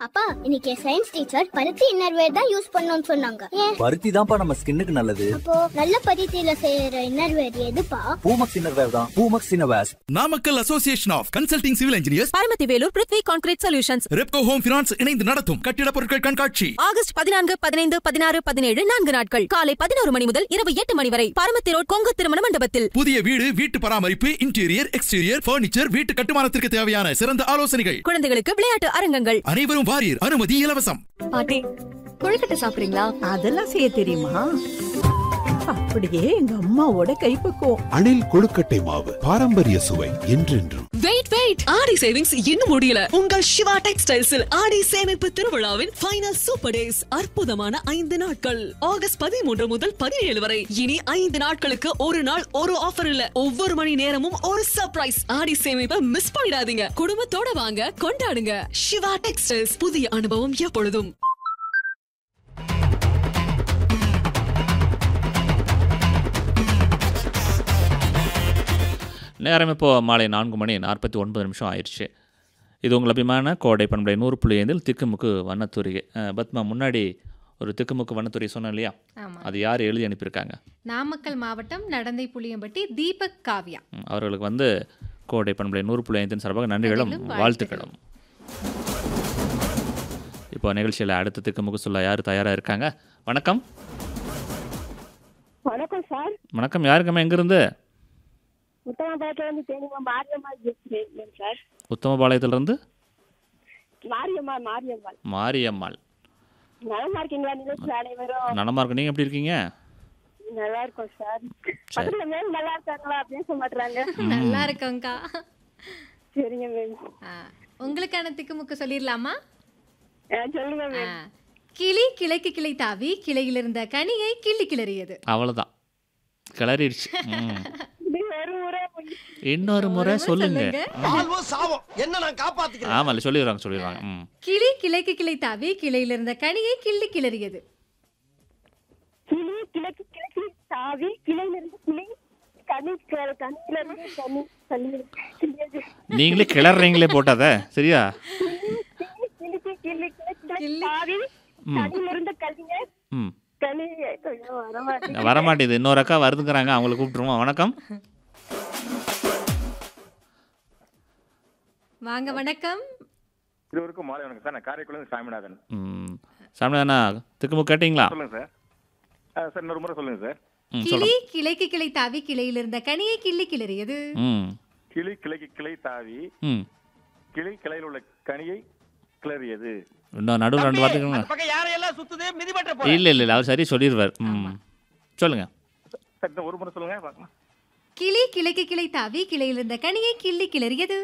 அப்பா இன்னைக்கு science teacher பருத்தி இன்னர்வேர் தான் யூஸ் பண்ணணும்னு சொன்னாங்க ஏன் பருத்தி தான்ப்பா நம்ம ஸ்கின்னுக்கு நல்லது அப்போ நல்ல பருத்தியில செய்யற இன்னர்வேர் எதுப்பா பூமக்ஸ் இன்னர்வேர் தான் Poomex innerwears Namakkal association of consulting civil engineers Paramathi Velur Prithvi concrete solutions Repco home finance இணைந்து நடத்தும் கட்டிடப் பொருட்கள் கண்காட்சி ஆகஸ்ட் பதினான்கு பதினைந்து பதினாறு பதினேழு நான்கு நாட்கள் காலை பதினோரு மணி முதல் இரவு எட்டு மணி வரை பரமத்தி ரோட் கொங்கு திருமண மண்டபத்தில் புதிய வீடு வீட்டு பராமரிப்பு இன்டீரியர் எக்ஸ்டீரியர் பர்னிச்சர் வீட்டு கட்டுமானத்திற்கு தேவையான சிறந்த ஆலோசனைகள் குழந்தைகளுக்கு விளையாட்டு அரங்கங்கள் அனைவரும் வாரியர் அனுமதி இலவசம் பாட்டி கொழுக்கட்டை சாப்பிடுறீங்களா அதெல்லாம் செய்ய தெரியுமா அப்படியே எங்க அம்மாவோட கைப்பக்குவம் அணில் கொழுக்கட்டை மாவு பாரம்பரிய சுவை என்றென்றும் வெயிட் வெயிட் ஆடி சேவிங்ஸ் இன்னும் முடியல உங்கள் சிவா டெக்ஸ்டைல்ஸில் ஆடி சேமிப்பு திருவிழாவின் ஃபைனல் சூப்பர் டேஸ் அற்புதமான ஐந்து நாட்கள் ஆகஸ்ட் பதிமூன்று முதல் பதினேழு வரை இனி ஐந்து நாட்களுக்கு ஒரு நாள் ஒரு ஆஃபர் இல்ல ஒவ்வொரு மணி நேரமும் ஒரு சர்ப்ரைஸ் ஆடி சேமிப்பை மிஸ் பண்ணிடாதீங்க குடும்பத்தோட வாங்க கொண்டாடுங்க சிவா டெக்ஸ்டைல்ஸ் புதிய அனுபவம் எப்பொழுதும் நேரம் இப்போது மாலை நான்கு மணி நாற்பத்தி ஒன்பது நிமிஷம் ஆயிடுச்சு இது உங்கள் அபிமான கோடை பண்பலை நூறு புள்ளி ஐந்தில் திக்குமுக்கு வண்ணத்துரிகை அஹ், பத்மா முன்னாடி ஒரு திக்குமுக்கு வண்ணத்துறை சொன்னேன் இல்லையா ஆமா அது யார் எழுதி அனுப்பியிருக்காங்க நாமக்கல் மாவட்டம் நடந்தை புளியம்பட்டி தீபக் காவ்யா ம், அவர்களுக்கு வந்து கோடை பண்பலை நூறு புள்ளி ஐந்தின் சார்பாக நன்றிகளும் நன்றிகளும் வாழ்த்துக்களும் இப்போ நிகழ்ச்சியில் அடுத்த திக்குமுக்கு சொல்ல யார் தயாராக இருக்காங்க வணக்கம் வணக்கம் சார் வணக்கம் யாருக்கம்மா எங்கேருந்து உத்தமபாளையத்துல இருந்து தேனிமா மாரியம்மாள் பேசுறேன் சார் உத்தமபாளையத்திலிருந்து மாரியம்மாள் மாரியம்மாள் மாரியம்மாள் நலமா இருக்கீங்களா நிகழ்ச்சி அனைவரும் நலமா இருக்கு நீங்கள் எப்படி இருக்கீங்க நல்லா இருக்கோம் சார் பக்கத்துல மேம் நல்லா இருக்காங்களா பேச மாட்டாங்க நல்லா இருக்கோங்கக்கா சரிங்க மேம் ஆ, உங்களுக்கான திக்குமுக்கு சொல்லிடலாமா சொல்லுங்க ஆ, மேம் கிளி கிளைக்கு கிளை தாவி கிளையில் இருந்த கனியை கிள்ளி கிளறியது அவ்வளோதான் கிளறிடுச்சு ம். இது ஒரு முறை முடி- இன்னொரு முறை சொல்லுங்க என்ன நான் காப்பாத்திக்கிறேன் ஆமாம் சொல்லிடுவாங்க சொல்லிடுவாங்க ம் கிளி கிளைக்கு கிளை தாவி கிளையில் இருந்த கனியை கிள்ளி கிளறியது கிளி கிழக்கு கிழக்கு தாவி கிளையில இருந்து கிளி கனி க- கனியில இருந்து கனி கனி நீங்களே கிளறீங்களே போட்டாத சரியா கிளி கிளிக்கு கிளி கிழக்கு கிளி. தாவி ம். கனியில இருந்து கனிங்க ம் கனி கொஞ்சம் வர மாட்டேங்குது வரமாட்டேது இன்னொரு அக்கா வருதுங்கிறாங்க அவங்கள கூப்பிட்டுருவோம் வணக்கம் வாங்க வணக்கம் இருவருக்கும் மாலை வணக்கம் சார் நான் காரைக்குடிலேருந்து சாமிநாதன் ம் சாமிதானா திக்குமுக்கு கேட்டிங்களா சொல்லுங்க சார் ஆ, சார் இன்னொரு முறை சொல்லுங்க சார் ம் கிளி சொல்லுங்க கிளைக்கு கிளை தாவி கிளையில் இருந்த கனியை கிள்ளி கிளறியது ம் கிளி கிளைக்கு கிளை தாவி ம் கிளி கிளையில் உள்ள கனியை கிளறியது இன்னும் நடுவில் ரெண்டு வார்த்தைங்க பக்கம் யாரையெல்லாம் சுத்துது மிதிபட்ட இல்லை இல்லை இல்லை அவர் சரி சொல்லிடுவார் ம் சொல்லுங்க சார் இந்த ஒரு முறை சொல்லுங்க பார்க்கலாம் கிளி கிளைக்கு கிளை தாவி கிளையில் இருந்த கனியை கிள்ளி கிளறியது